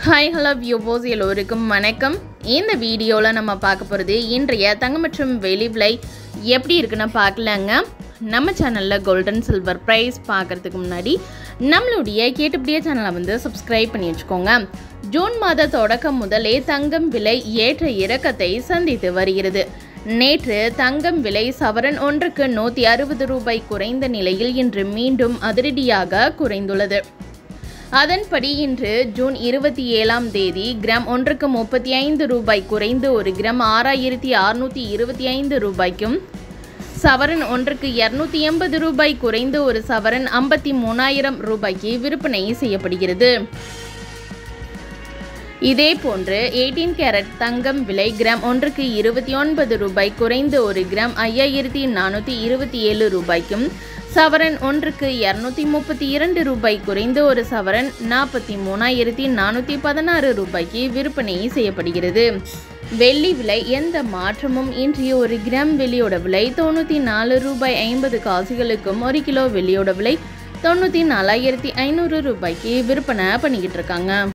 hi hello வியூவோஸ் எல்லோருக்கும் வணக்கம் இந்த வீடியோவில் நம்ம பார்க்க போகிறது இன்றைய தங்கம் மற்றும் வெளி விலை எப்படி இருக்குன்னு பார்க்கலாங்க நம்ம சேனலில் கோல்டன் சில்வர் ப்ரைஸ் பார்க்குறதுக்கு முன்னாடி நம்மளுடைய கேட்டுப்படியே சேனலை வந்து சப்ஸ்கிரைப் பண்ணி வச்சுக்கோங்க ஜூன் மாத தொடக்கம் முதலே தங்கம் விலை ஏற்ற இறக்கத்தை சந்தித்து வருகிறது நேற்று தங்கம் விலை சவரன் ஒன்றுக்கு நூற்றி அறுபது ரூபாய் குறைந்த நிலையில் இன்று மீண்டும் அதிரடியாக குறைந்துள்ளது அதன்படி இன்று ஜூன் இருபத்தி ஏழாம் தேதி கிராம் ஒன்றுக்கு முப்பத்தி ஐந்து ரூபாய் குறைந்து ஒரு கிராம் ஆறாயிரத்தி அறுநூற்றி இருபத்தி ஐந்து ரூபாய்க்கும் சவரன் ஒன்றுக்கு இரநூத்தி எண்பது ரூபாய் குறைந்து ஒரு சவரன் ஐம்பத்தி மூணாயிரம் ரூபாய்க்கு விற்பனை செய்யப்படுகிறது இதே போன்று எயிட்டீன் கேரட் தங்கம் விலை கிராம் ஒன்றுக்கு இருபத்தி ஒன்பது ரூபாய் குறைந்து ஒரு கிராம் ஐயாயிரத்தி நானூற்றி இருபத்தி ஏழு ரூபாய்க்கும் சவரன் ஒன்றுக்கு இரநூத்தி முப்பத்தி இரண்டு ரூபாய் குறைந்து ஒரு சவரன் நாற்பத்தி மூணாயிரத்தி நானூற்றி பதினாறு ரூபாய்க்கு விற்பனை செய்யப்படுகிறது வெள்ளி விலை எந்த மாற்றமும் இன்றைய ஒரு கிராம் வெள்ளியோட விலை தொண்ணூற்றி நாலு ரூபாய் ஐம்பது காசுகளுக்கும் ஒரு கிலோ வெள்ளியோட விலை தொண்ணூற்றி நாலாயிரத்தி ஐநூறு ரூபாய்க்கு விற்பனை பண்ணிக்கிட்டு இருக்காங்க